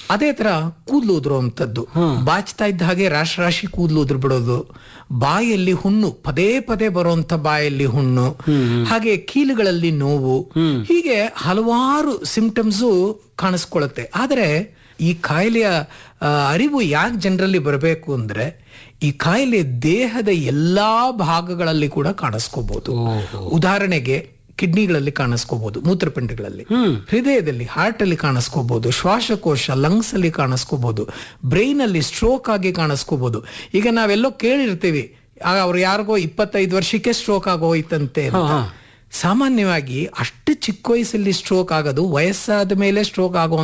ಅದೇ ತರ ಕೂದಲು ಉದುರುವಂಥದ್ದು ಬಾಚ್ತಾ ಇದ್ದ ಹಾಗೆ ರಾಶಿ ರಾಶಿ ಕೂದಲು ಉದುರು ಬಿಡೋದು ಬಾಯಲ್ಲಿ ಹುಣ್ಣು ಪದೇ ಪದೇ ಬರುವಂತ ಬಾಯಲ್ಲಿ ಹುಣ್ಣು ಹಾಗೆ ಕೀಲುಗಳಲ್ಲಿ ನೋವು ಹೀಗೆ ಹಲವಾರು ಸಿಂಪ್ಟಮ್ಸು ಕಾಣಿಸ್ಕೊಳ್ಳುತ್ತೆ ಆದರೆ ಈ ಕಾಯಿಲೆಯ ಆ, ಅರಿವು ಯಾಕೆ ಜನರಲ್ಲಿ ಬರಬೇಕು ಅಂದ್ರೆ ಈ ಕಾಯಿಲೆ ದೇಹದ ಎಲ್ಲಾ ಭಾಗಗಳಲ್ಲಿ ಕೂಡ ಕಾಣಿಸ್ಕೋಬಹುದು ಉದಾಹರಣೆಗೆ ಕಿಡ್ನಿಗಳಲ್ಲಿ ಕಾಣಿಸ್ಕೋಬಹುದು ಮೂತ್ರಪಿಂಡಗಳಲ್ಲಿ ಹೃದಯದಲ್ಲಿ ಹಾರ್ಟ್ ಅಲ್ಲಿ ಕಾಣಿಸ್ಕೋಬಹುದು ಶ್ವಾಸಕೋಶ ಲಂಗ್ಸ್ ಅಲ್ಲಿ ಕಾಣಿಸ್ಕೋಬಹುದು ಬ್ರೈನ್ ಅಲ್ಲಿ ಸ್ಟ್ರೋಕ್ ಆಗಿ ಕಾಣಿಸ್ಕೋಬಹುದು ಈಗ ನಾವೆಲ್ಲೋ ಕೇಳಿರ್ತೀವಿ ಆಗ ಅವ್ರು ಯಾರಿಗೋ ಇಪ್ಪತ್ತೈದು ವರ್ಷಕ್ಕೆ ಸ್ಟ್ರೋಕ್ ಆಗೋಯ್ತಂತೆ ಅಂತ ಸಾಮಾನ್ಯವಾಗಿ ಅಷ್ಟು ಚಿಕ್ಕ ವಯಸ್ಸಲ್ಲಿ ಸ್ಟ್ರೋಕ್ ಆಗೋದು ವಯಸ್ಸಾದ ಮೇಲೆ ಸ್ಟ್ರೋಕ್ ಆಗೋ